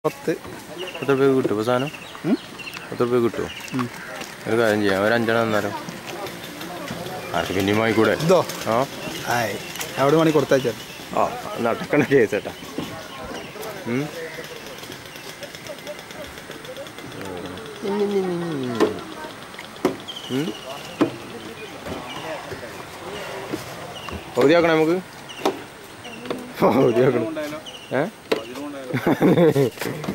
പത്ത് എത്ര രൂപ കിട്ടും ഇപ്പോൾ സാധനം ഉം? എത്ര രൂപ കിട്ടുമോ ഒരു കാര്യം ചെയ്യാം ഒരു അഞ്ചെണ്ണം തന്നാലോ ആർക്ക് പിന്നെയും വാങ്ങിക്കൂടെ ഇതോ ആ ആയി എവിടെ വേണമെങ്കിൽ കൊടുത്തയച്ചാൽ ആ നടക്കണ കേസ് ഏട്ടാ ഉം? ഉം? പകുതി ആക്കണേ നമുക്ക് പകുതി ആക്കണം ഏ